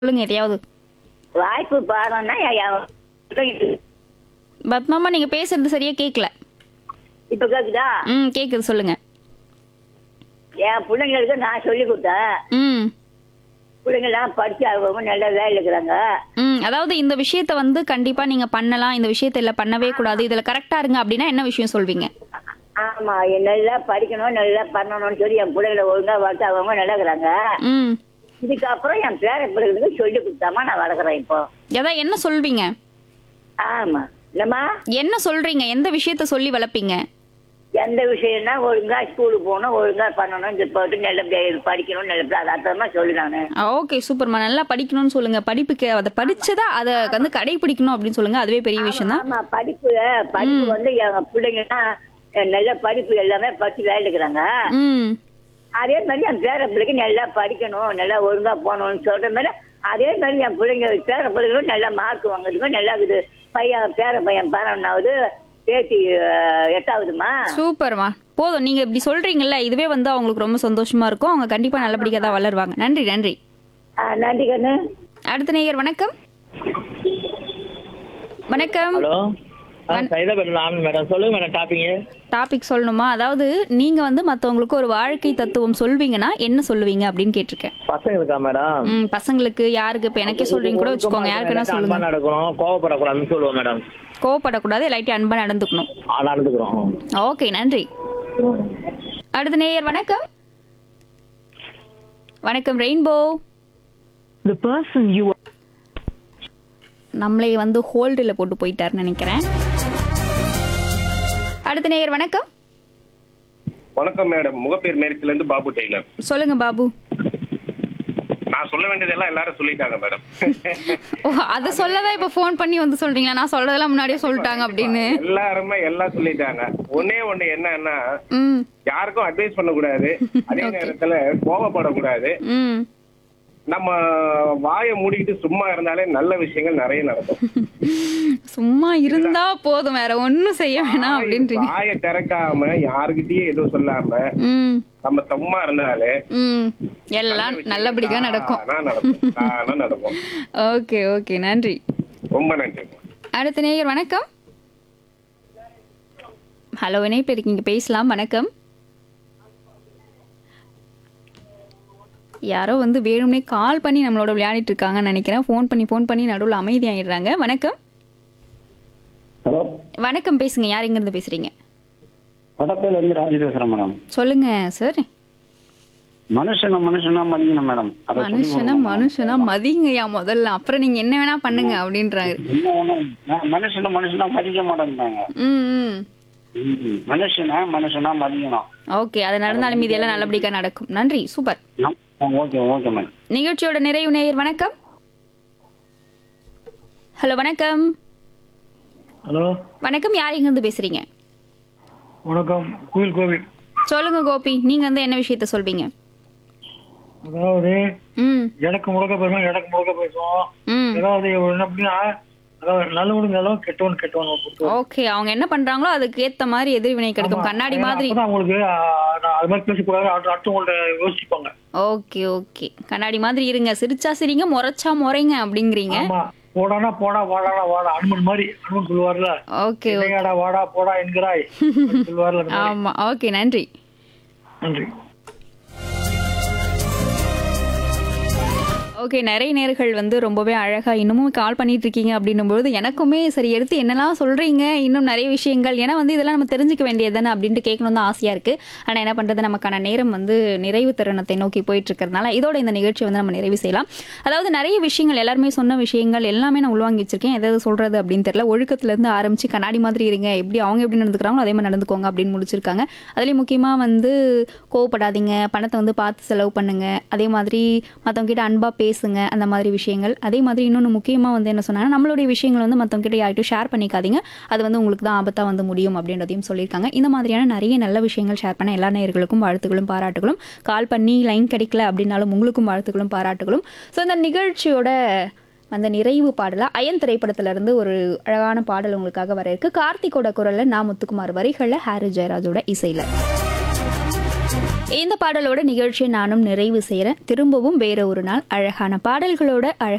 சொல்லுங்க எதையாவது வாய்ப்பு பாருன்னா பத்மாமா நீங்க பேசுறது சரியா கேட்கல இப்ப கேக்குதா ம் கேக்குது சொல்லுங்க என் பிள்ளைங்களுக்கு நான் சொல்லி கொடுத்தேன் ம் பிள்ளைங்கெல்லாம் படிச்சு அவங்க நல்ல வேலை இருக்கிறாங்க ம் அதாவது இந்த விஷயத்த வந்து கண்டிப்பா நீங்க பண்ணலாம் இந்த விஷயத்த இல்ல பண்ணவே கூடாது இதுல கரெக்டா இருங்க அப்படின்னா என்ன விஷயம் சொல்வீங்க ஆமா நல்லா படிக்கணும் நல்லா பண்ணணும்னு சொல்லி என் பிள்ளைங்களை ஒழுங்கா வளர்த்து அவங்க நல்லா இருக்கிறாங்க ம் இதுக்கப்புறம் என் பேர பிள்ளைங்களுக்கு சொல்லி கொடுத்தாமா நான் வளர்க்குறேன் இப்போ அதான் என்ன சொல்வீங்க ஆமா இல்லம்மா என்ன சொல்றீங்க எந்த விஷயத்த சொல்லி வளர்ப்பீங்க எந்த விஷயம்னா ஒழுங்கா ஸ்கூலுக்கு போகணும் ஒழுங்கா பண்ணணும் இந்த போட்டு நல்லபடியா இரு, படிக்கணும் நல்லபடியா அது அர்த்தமா சொல்லி நானு ஓகே சூப்பர்மா நல்லா படிக்கணும்னு சொல்லுங்க படிப்புக்கு அதை படிச்சதா அதை வந்து கடைபிடிக்கணும் அப்படின்னு சொல்லுங்க அதுவே பெரிய விஷயம் தான் ஆமா படிப்பு படிப்பு வந்து என் பிள்ளைங்கன்னா நல்ல படிப்பு எல்லாமே படிச்சு வேலை இருக்கிறாங்க ம் அதே மாதிரி என் பேர பிள்ளைக்கு நல்லா படிக்கணும் நல்லா ஒழுங்கா போகணும்னு சொல்ற மாதிரி அதே மாதிரி என் பிள்ளைங்க பேர பிள்ளைகளும் நல்லா மார்க் வாங்குறதுக்கும் நல்லா இருக்குது பையன் பேர பையன் பேரனாவது பேத்தி அஹ், எட்டாவதுமா சூப்பர்மா போதும் நீங்க இப்படி சொல்றீங்கல்ல இதுவே வந்து அவங்களுக்கு ரொம்ப சந்தோஷமா இருக்கும் அவங்க கண்டிப்பா நல்லபடியா தான் வளருவாங்க நன்றி நன்றி ஆ, நன்றி கண்ணு அடுத்த நேயர் வணக்கம் வணக்கம் ஹலோ சைதாபேட் ஆனந்த் மேடம் சொல்லுங்க மேடம் டாப்பிங்க டாபிக் சொல்லணுமா அதாவது நீங்க வந்து மத்தவங்களுக்கு ஒரு வாழ்க்கை தத்துவம் சொல்வீங்கன்னா என்ன சொல்லுவீங்க அப்படின்னு கேட்டிருக்கேன் பசங்களுக்கா மேடம் ம் பசங்களுக்கு யாருக்கு இப்ப எனக்கே சொல்றீங்க கூட வச்சுக்கோங்க யாருக்குன்னா அன்பா சொல்லுங்க நடக்கணும் கோவப்படக்கூடாதுன்னு சொல்லுவோம் மேடம் கோவப்படக்கூடாது லைட்டா அன்பா நடந்துக்கணும் ஆ, நடந்துக்கிறோம் ஓகே நன்றி அடுத்த நேயர் வணக்கம் வணக்கம் rainbow The person you are நம்மளே வந்து ஹோல்டில் போட்டு போயிட்டாருன்னு நினைக்கிறேன் அடுத்த நேயர் வணக்கம் வணக்கம் மேடம் முகப்பேர் மேரிசில இருந்து பாபு டெய்லர் சொல்லுங்க பாபு நான் சொல்ல வேண்டியதெல்லாம் எல்லாரும் சொல்லிட்டாங்க மேடம் ஓ அதை சொல்லதான் இப்ப ஃபோன் பண்ணி வந்து சொல்றீங்களா நான் சொல்றதெல்லாம் முன்னாடியே சொல்லிட்டாங்க அப்படின்னு எல்லாருமே எல்லாம் சொல்லிட்டாங்க ஒன்னே ஒண்ணு என்னன்னா ம் யாருக்கும் அட்வைஸ் பண்ணக்கூடாது அதே நேரத்துல கோவப்படக்கூடாது ம் நம்ம வாயை மூடிக்கிட்டு சும்மா இருந்தாலே நல்ல விஷயங்கள் நிறைய நடக்கும் சும்மா இருந்தா போதும் வேற ஒண்ணும் செய்ய வேணாம் அப்படின்றீங்க வாயை திறக்காம யாருக்கிட்டயும் எதுவும் சொல்லாம ம் நம்ம சும்மா இருந்தாலே ம் எல்லாம் நல்லபடியா நடக்கும் தானா நடக்கும் தானா நடக்கும் ஓகே ஓகே நன்றி ரொம்ப நன்றி அடுத்த நேயர் வணக்கம் ஹலோ இணைப்பு இருக்கீங்க பேசலாம் வணக்கம் யாரோ வந்து வேணும்னே கால் பண்ணி நம்மளோட விளையாடிட்டு இருக்காங்கன்னு நினைக்கிறேன் ஃபோன் பண்ணி ஃபோன் பண்ணி நடுவில் அமைதியாயிடுறாங்க வணக்கம் ஹலோ வணக்கம் பேசுங்க யார் இருந்து பேசுறீங்க வடப்பேல இருந்து ராஜி பேசுறேன் மேடம் சொல்லுங்க சார் மனுஷன மனுஷனா மதிக்கணும் மேடம் அதை சொல்லி மனுஷனா கொடுங்க. மனுஷனா மதிங்கய்யா முதல்ல அப்புறம் நீங்க என்ன வேணா பண்ணுங்க அப்படின்றாரு என்ன ஒண்ணு, நான் மனுஷன மனுஷனா மதிக்க மாட்டேன்றாங்க ம் ம் ம், மனுஷனா மனுஷனா மதிக்கணும் ஓகே அது நடந்தாலும் மீதி எல்லாம் நல்லபடியா நடக்கும் நன்றி சூப்பர் நம்- ஆ, ஓகே ஓகே மேடம் நிகழ்ச்சியோட நிறைவு நேயர் வணக்கம் ஹலோ வணக்கம் ஹலோ வணக்கம் யார் இருந்து பேசுறீங்க வணக்கம் கோவில் கோவில் சொல்லுங்க கோபி நீங்க வந்து என்ன விஷயத்த சொல்வீங்க அதாவது ம் எனக்கு முழுக்க பேசுவோம் எனக்கு முழுக்க பேசுவோம் ம் ஏதாவது என்ன அப்படின்னா அதாவது நல்லவனுக்கு நல்லவன் கெட்டவன் கெட்டவன் பொறுத்து ஓகே அவங்க என்ன பண்றாங்களோ அதுக்கு ஏத்த மாதிரி எதிர்வினை கிடைக்கும் கண்ணாடி மாதிரி அப்பதான் அவங்களுக்கு ஆ, நான் அது மாதிரி பேசக்கூடாது அடுத்து அடுத்தவங்கள்ட்ட யோசிப்பாங்க ஓகே ஓகே கண்ணாடி மாதிரி இருங்க சிரிச்சா சிரிங்க முறைச்சா முறைங்க அப்படிங்கிறீங்க ஆமா போடானா போடா வாடானா வாடா அனுமன் மாதிரி அனுமன் சொல்லுவார்ல ஓகே ஓகே இல்லையாடா வாடா போடா என்கிறாய் அப்படின்னு சொல்லுவார்ல அந்த மாதிரி. ஆமா ஓகே நன்றி நன்றி ஓகே நிறைய நேர்கள் வந்து ரொம்பவே அழகா இன்னமும் கால் பண்ணிட்டு இருக்கீங்க அப்படின்னும்போது எனக்குமே சரி எடுத்து என்னெல்லாம் சொல்றீங்க இன்னும் நிறைய விஷயங்கள் ஏன்னா வந்து இதெல்லாம் நம்ம தெரிஞ்சுக்க வேண்டியது தானே அப்படின்ட்டு கேட்கணும் தான் ஆசையா இருக்கு ஆனா என்ன பண்றது நமக்கான நேரம் வந்து நிறைவு தருணத்தை நோக்கி போயிட்டு இருக்கிறதுனால இதோட இந்த நிகழ்ச்சி வந்து நம்ம நிறைவு செய்யலாம் அதாவது நிறைய விஷயங்கள் எல்லாருமே சொன்ன விஷயங்கள் எல்லாமே நான் உள்வாங்கி வச்சிருக்கேன் எதாவது சொல்றது அப்படின்னு தெரியல ஒழுக்கத்துல இருந்து ஆரம்பிச்சு கண்ணாடி மாதிரி இருங்க எப்படி அவங்க எப்படி நடந்துக்கிறாங்களோ அதே மாதிரி நடந்துக்கோங்க அப்படின்னு முடிச்சிருக்காங்க அதுலயும் முக்கியமா வந்து கோவப்படாதீங்க பணத்தை வந்து பார்த்து செலவு பண்ணுங்க அதே மாதிரி மற்றவங்க கிட்ட அன்பா பேசுங்க அந்த மாதிரி விஷயங்கள் அதே மாதிரி இன்னொன்று முக்கியமாக வந்து என்ன சொன்னாங்கன்னா நம்மளுடைய விஷயங்கள் வந்து மற்றவங்க கிட்ட யார்கிட்டும் ஷேர் பண்ணிக்காதீங்க அது வந்து உங்களுக்கு தான் ஆபத்தாக வந்து முடியும் அப்படின்றதையும் சொல்லியிருக்காங்க இந்த மாதிரியான நிறைய நல்ல விஷயங்கள் ஷேர் பண்ண எல்லா நேயர்களுக்கும் வாழ்த்துக்களும் பாராட்டுகளும் கால் பண்ணி லைன் கிடைக்கல அப்படின்னாலும் உங்களுக்கும் வாழ்த்துக்களும் பாராட்டுகளும் ஸோ இந்த நிகழ்ச்சியோட அந்த நிறைவு பாடலா அயன் திரைப்படத்துல இருந்து ஒரு அழகான பாடல் உங்களுக்காக வர இருக்கு கார்த்திகோட குரல்ல நான் முத்துக்குமார் வரிகள்ல ஹாரி ஜெயராஜோட இசையில இந்த பாடலோட நிகழ்ச்சியை நானும் நிறைவு செய்கிறேன் திரும்பவும் வேற ஒரு நாள் அழகான பாடல்களோட அழகான